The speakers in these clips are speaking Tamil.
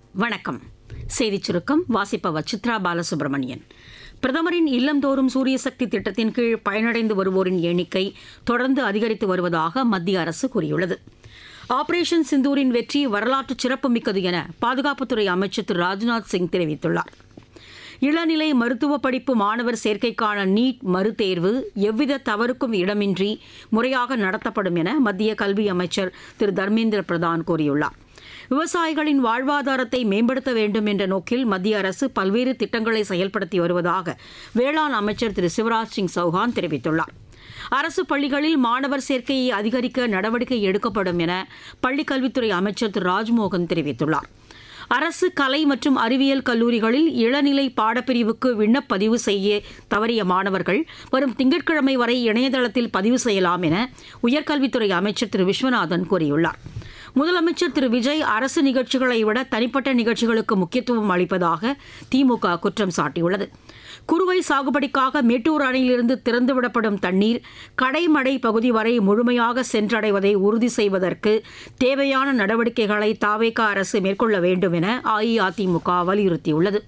வணக்கம் செய்திச் சுருக்கம் வாசிப்பவர் சித்ரா பாலசுப்ரமணியன் பிரதமரின் இல்லந்தோறும் சூரிய சக்தி திட்டத்தின் கீழ் பயனடைந்து வருவோரின் எண்ணிக்கை தொடர்ந்து அதிகரித்து வருவதாக மத்திய அரசு கூறியுள்ளது ஆபரேஷன் சிந்தூரின் வெற்றி வரலாற்று சிறப்புமிக்கது என பாதுகாப்புத்துறை அமைச்சர் திரு ராஜ்நாத் சிங் தெரிவித்துள்ளார் இளநிலை மருத்துவ படிப்பு மாணவர் சேர்க்கைக்கான நீட் மறுதேர்வு எவ்வித தவறுக்கும் இடமின்றி முறையாக நடத்தப்படும் என மத்திய கல்வி அமைச்சர் திரு தர்மேந்திர பிரதான் கூறியுள்ளார் விவசாயிகளின் வாழ்வாதாரத்தை மேம்படுத்த வேண்டும் என்ற நோக்கில் மத்திய அரசு பல்வேறு திட்டங்களை செயல்படுத்தி வருவதாக வேளாண் அமைச்சர் திரு சிவராஜ் சிங் சௌஹான் தெரிவித்துள்ளார் அரசு பள்ளிகளில் மாணவர் சேர்க்கையை அதிகரிக்க நடவடிக்கை எடுக்கப்படும் என பள்ளிக் கல்வித்துறை அமைச்சர் திரு ராஜ்மோகன் தெரிவித்துள்ளார் அரசு கலை மற்றும் அறிவியல் கல்லூரிகளில் இளநிலை பாடப்பிரிவுக்கு விண்ணப்பதிவு செய்ய தவறிய மாணவர்கள் வரும் திங்கட்கிழமை வரை இணையதளத்தில் பதிவு செய்யலாம் என உயர்கல்வித்துறை அமைச்சர் திரு விஸ்வநாதன் கூறியுள்ளார் முதலமைச்சர் திரு விஜய் அரசு நிகழ்ச்சிகளை விட தனிப்பட்ட நிகழ்ச்சிகளுக்கு முக்கியத்துவம் அளிப்பதாக திமுக குற்றம் சாட்டியுள்ளது குறுவை சாகுபடிக்காக மேட்டூர் அணையிலிருந்து திறந்துவிடப்படும் தண்ணீர் கடைமடை பகுதி வரை முழுமையாக சென்றடைவதை உறுதி செய்வதற்கு தேவையான நடவடிக்கைகளை தாவேக அரசு மேற்கொள்ள வேண்டும் என அஇஅதிமுக வலியுறுத்தியுள்ளது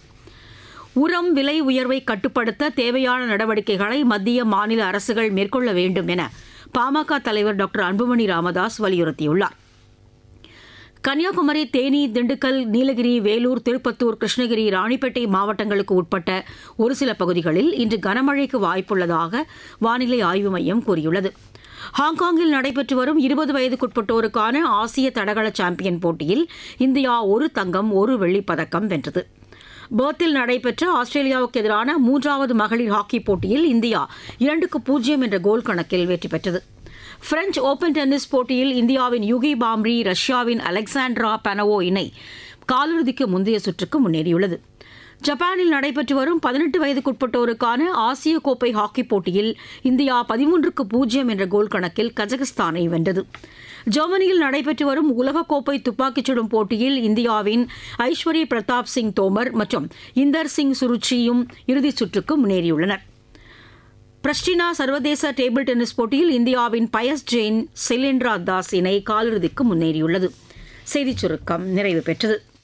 உரம் விலை உயர்வை கட்டுப்படுத்த தேவையான நடவடிக்கைகளை மத்திய மாநில அரசுகள் மேற்கொள்ள வேண்டும் என பாமக தலைவர் டாக்டர் அன்புமணி ராமதாஸ் வலியுறுத்தியுள்ளார் கன்னியாகுமரி தேனி திண்டுக்கல் நீலகிரி வேலூர் திருப்பத்தூர் கிருஷ்ணகிரி ராணிப்பேட்டை மாவட்டங்களுக்கு உட்பட்ட ஒரு சில பகுதிகளில் இன்று கனமழைக்கு வாய்ப்புள்ளதாக வானிலை ஆய்வு மையம் கூறியுள்ளது ஹாங்காங்கில் நடைபெற்று வரும் இருபது வயதுக்குட்பட்டோருக்கான ஆசிய தடகள சாம்பியன் போட்டியில் இந்தியா ஒரு தங்கம் ஒரு வெள்ளிப் பதக்கம் வென்றது பேர்த்தில் நடைபெற்ற ஆஸ்திரேலியாவுக்கு எதிரான மூன்றாவது மகளிர் ஹாக்கி போட்டியில் இந்தியா இரண்டுக்கு பூஜ்ஜியம் என்ற கோல் கணக்கில் வெற்றி பெற்றது பிரெஞ்ச் ஓபன் டென்னிஸ் போட்டியில் இந்தியாவின் யுகி பாம்ரி ரஷ்யாவின் அலெக்சாண்ட்ரா பனவோ இணை காலிறுதிக்கு முந்தைய சுற்றுக்கு முன்னேறியுள்ளது ஜப்பானில் நடைபெற்று வரும் பதினெட்டு வயதுக்குட்பட்டோருக்கான ஆசிய கோப்பை ஹாக்கி போட்டியில் இந்தியா பதிமூன்றுக்கு பூஜ்ஜியம் என்ற கோல் கணக்கில் கஜகஸ்தானை வென்றது ஜெர்மனியில் நடைபெற்று வரும் உலகக்கோப்பை துப்பாக்கிச் சுடும் போட்டியில் இந்தியாவின் ஐஸ்வரி பிரதாப் சிங் தோமர் மற்றும் இந்தர் சிங் சுருச்சியும் இறுதிச் சுற்றுக்கு முன்னேறியுள்ளனர் பிரஸ்டினா சர்வதேச டேபிள் டென்னிஸ் போட்டியில் இந்தியாவின் பயஸ் ஜெயின் செலின்ட்ரா தாஸ் இணை காலிறுதிக்கு முன்னேறியுள்ளது செய்திச் சுருக்கம் நிறைவு பெற்றது